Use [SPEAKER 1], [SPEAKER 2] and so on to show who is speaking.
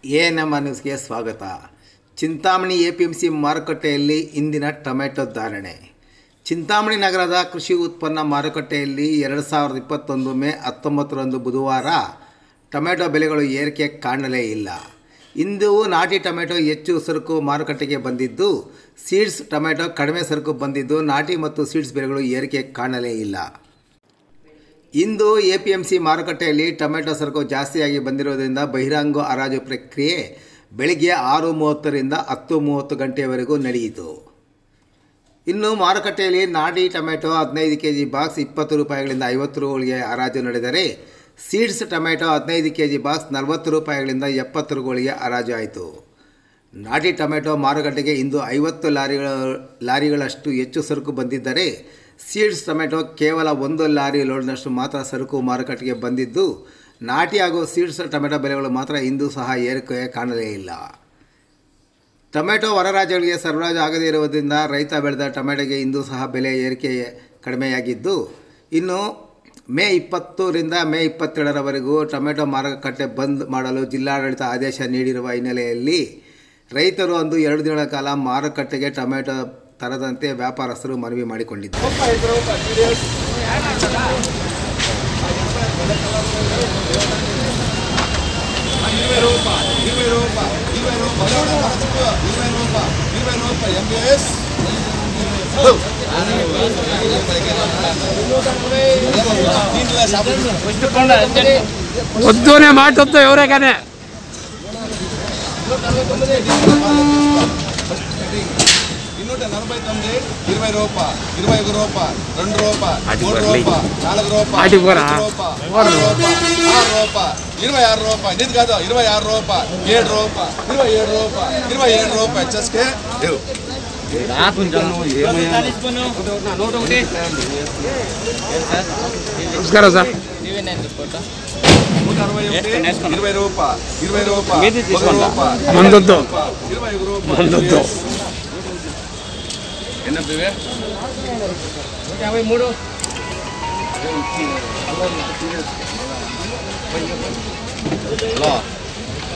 [SPEAKER 1] A ನಮ್ಮ ನ್ಯೂಸ್ಗೆ ಸ್ವಾಗತ Chintamani A P M C ಮಾರುಕಟ್ಟೆಯಲ್ಲಿ ಇಂದಿನ ಟೊಮೆಟೊ ಧಾರಣೆ ಚಿಂತಾಮಣಿ ನಗರದ ಕೃಷಿ ಉತ್ಪನ್ನ ಮಾರುಕಟ್ಟೆಯಲ್ಲಿ ಎರಡು ಸಾವಿರದ ಇಪ್ಪತ್ತೊಂದು ಮೇ ಹತ್ತೊಂಬತ್ತರಂದು ಬುಧವಾರ ಟೊಮೆಟೊ ಬೆಲೆಗಳು ಏರಿಕೆ ಕಾಣಲೇ ಇಲ್ಲ ಇಂದು ನಾಟಿ ಟೊಮೆಟೊ ಹೆಚ್ಚು ಸರಕು ಮಾರುಕಟ್ಟೆಗೆ ಬಂದಿದ್ದು ಸೀಡ್ಸ್ ಟೊಮೆಟೊ ಕಡಿಮೆ ಸರಕು ಬಂದಿದ್ದು ನಾಟಿ ಮತ್ತು ಸೀಡ್ಸ್ ಬೆಲೆಗಳು ಏರಿಕೆ ಕಾಣಲೇ ಇಲ್ಲ ಇಂದು ಎ ಪಿ ಎಂ ಸಿ ಮಾರುಕಟ್ಟೆಯಲ್ಲಿ ಟೊಮೆಟೊ ಸರಕು ಜಾಸ್ತಿಯಾಗಿ ಬಂದಿರೋದ್ರಿಂದ ಬಹಿರಂಗ ಹರಾಜು ಪ್ರಕ್ರಿಯೆ ಬೆಳಗ್ಗೆ ಆರು ಮೂವತ್ತರಿಂದ ಹತ್ತು ಮೂವತ್ತು ಗಂಟೆಯವರೆಗೂ ನಡೆಯಿತು ಇನ್ನು ಮಾರುಕಟ್ಟೆಯಲ್ಲಿ ನಾಟಿ ಟೊಮೆಟೊ ಹದಿನೈದು ಕೆ ಜಿ ಬಾಕ್ಸ್ ಇಪ್ಪತ್ತು ರೂಪಾಯಿಗಳಿಂದ ಐವತ್ತು ರೂಗಳಿಗೆ ಹರಾಜು ನಡೆದರೆ ಸೀಡ್ಸ್ ಟೊಮೆಟೊ ಹದಿನೈದು ಕೆ ಜಿ ಬಾಕ್ಸ್ ನಲವತ್ತು ರೂಪಾಯಿಗಳಿಂದ ಎಪ್ಪತ್ತು ರೂಗಳಿಗೆ ಹರಾಜು ಆಯಿತು ನಾಟಿ ಟೊಮೆಟೊ ಮಾರುಕಟ್ಟೆಗೆ ಇಂದು ಐವತ್ತು ಲಾರಿಗಳ ಲಾರಿಗಳಷ್ಟು ಹೆಚ್ಚು ಸರಕು ಬಂದಿದ್ದರೆ ಸೀಡ್ಸ್ ಟೊಮೆಟೊ ಕೇವಲ ಒಂದು ಲಾರಿ ಲೋಡ್ನಷ್ಟು ಮಾತ್ರ ಸರಕು ಮಾರುಕಟ್ಟೆಗೆ ಬಂದಿದ್ದು ನಾಟಿ ಹಾಗೂ ಸೀಡ್ಸ್ ಟೊಮೆಟೊ ಬೆಲೆಗಳು ಮಾತ್ರ ಇಂದು ಸಹ ಏರಿಕೆ ಕಾಣಲೇ ಇಲ್ಲ ಟೊಮೆಟೊ ಹೊರ ರಾಜ್ಯಗಳಿಗೆ ಸರಬರಾಜು ಆಗದೇ ಇರುವುದರಿಂದ ರೈತ ಬೆಳೆದ ಟೊಮೆಟೊಗೆ ಇಂದು ಸಹ ಬೆಲೆ ಏರಿಕೆ ಕಡಿಮೆಯಾಗಿದ್ದು ಇನ್ನು ಮೇ ಇಪ್ಪತ್ತರಿಂದ ಮೇ ಇಪ್ಪತ್ತೇಳರವರೆಗೂ ಟೊಮೆಟೊ ಮಾರುಕಟ್ಟೆ ಬಂದ್ ಮಾಡಲು ಜಿಲ್ಲಾಡಳಿತ ಆದೇಶ ನೀಡಿರುವ ಹಿನ್ನೆಲೆಯಲ್ಲಿ ರೈತರು ಅಂದು ಎರಡು ದಿನಗಳ ಕಾಲ ಮಾರುಕಟ್ಟೆಗೆ ಟೊಮೆಟೊ ತರದಂತೆ ವ್ಯಾಪಾರಸ್ಥರು ಮನವಿ ಮಾಡಿಕೊಂಡಿದ್ದಾರೆ
[SPEAKER 2] ఇరవై రూపాయలు ఇరవై రూపాయలు ఇరవై రూపాయలు ఇరవై రూపాయలు ఇరవై రూపాయలు ఎంబీఎస్
[SPEAKER 3] వద్దునే మాట వద్దు ఎవరే కానీ
[SPEAKER 2] ಇನ್ನೂట ನಲభై తొమ్మిది ఇరవై రూపాయలు ఇరవై ఒక రూపాయలు రెండు రూపాయలు
[SPEAKER 3] అటు
[SPEAKER 2] మూడు
[SPEAKER 3] బర్లీ.
[SPEAKER 2] రూపాయలు నాలుగు
[SPEAKER 3] అటు
[SPEAKER 2] రూపాయలు
[SPEAKER 3] పోరా.
[SPEAKER 2] ఐదు రూపాయలు ఆరు రూపాయలు ఆరు రూపాయలు ఇరవై ఆరు రూపాయలు ఇది కాదు ఇరవై ఆరు రూపాయలు ఏడు రూపాయలు ఇరవై ఏడు రూపాయలు ఇరవై ఏడు రూపాయలు చెస్కే
[SPEAKER 3] నమస్కారం సార్
[SPEAKER 2] నూట అరవై ఒకటి ఇరవై రూపాయలు ఇరవై రూపాయలు ఒక రూపాయలు
[SPEAKER 3] మందొద్దు
[SPEAKER 2] ఇరవై ఒక రూపాయలు
[SPEAKER 3] మందొద్దు
[SPEAKER 2] హలో